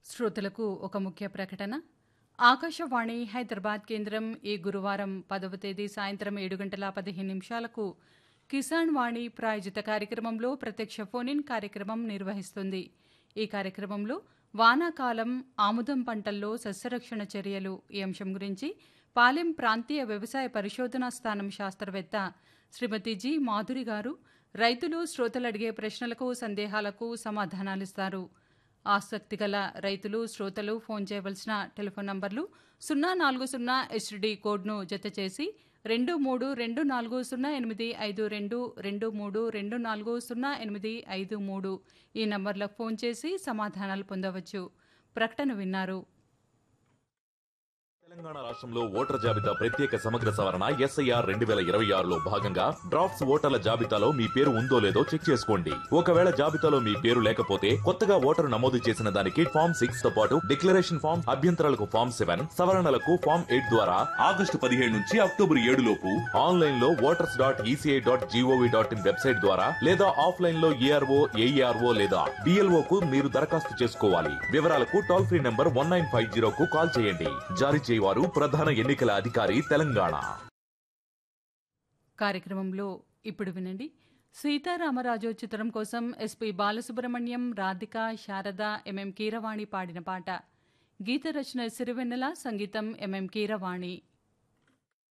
శ్రోతలకు ఒక ముఖ్య ప్రకటన ఆకాశవాణి హైదరాబాద్ కేంద్రం ఈ గురువారం పదవ తేదీ సాయంత్రం ఏడు గంటల పదిహేను నిమిషాలకు కిసాన్ వాణి ప్రాయోజిత కార్యక్రమంలో ప్రత్యక్ష ఫోన్ ఇన్ కార్యక్రమం నిర్వహిస్తుంది ఈ కార్యక్రమంలో వానాకాలం ఆముదం పంటల్లో సస్యరక్షణ చర్యలు ఈ అంశం గురించి పాలెం ప్రాంతీయ వ్యవసాయ పరిశోధనా స్థానం శాస్త్రవేత్త శ్రీమతి జి మాధురి గారు రైతులు శ్రోతలు అడిగే ప్రశ్నలకు సందేహాలకు సమాధానాలిస్తారు ఆసక్తి గల రైతులు శ్రోతలు ఫోన్ చేయవలసిన టెలిఫోన్ నంబర్లు సున్నా నాలుగు సున్నా ఎస్టీడీ కోడ్ను జత చేసి రెండు మూడు రెండు నాలుగు సున్నా ఎనిమిది ఐదు రెండు రెండు మూడు రెండు నాలుగు సున్నా ఎనిమిది ఐదు మూడు ఈ నంబర్లకు ఫోన్ చేసి సమాధానాలు పొందవచ్చు ప్రకటన విన్నారు తెలంగాణ రాష్ట్రంలో ఓటర్ జాబితా ప్రత్యేక సమగ్ర సవరణ ఎస్ఐఆర్ రెండు వేల ఇరవై ఆరులో భాగంగా డ్రాఫ్ట్స్ ఓటర్ల జాబితాలో మీ పేరు ఉందో లేదో చెక్ చేసుకోండి ఒకవేళ జాబితాలో మీ పేరు లేకపోతే కొత్తగా ఓటరు నమోదు చేసిన దానికి ఫామ్ సిక్స్ తో పాటు డిక్లరేషన్ ఫామ్ అభ్యంతరాలకు ఫామ్ సెవెన్ సవరణలకు ఫామ్ ఎయిట్ ద్వారా ఆగస్టు పదిహేడు నుంచి అక్టోబర్ ఏడు లోపు ఆన్లైన్ లో voters dot ECI dot GOV dot in website ద్వారా లేదా ఆఫ్లైన్ లో ఏఆర్ఓ ఏఈఆర్ఓ లేదా డిఎల్ఓ కు మీరు దరఖాస్తు చేసుకోవాలి వివరాలకు toll free number one nine five జీరోకు కాల్ చేయండి జారీ చేయవారు ప్రధాన ఎన్నికల అధికారి తెలంగాణ కార్యక్రమంలో ఇప్పుడు వినండి సీతారామరాజు చిత్రం కోసం ఎస్పి బాలసుబ్రహ్మణ్యం రాధిక శారద ఎంఎం కీరవాణి పాడిన పాట గీత రచన సిరివెన్నెల సంగీతం ఎంఎం కీరవాణి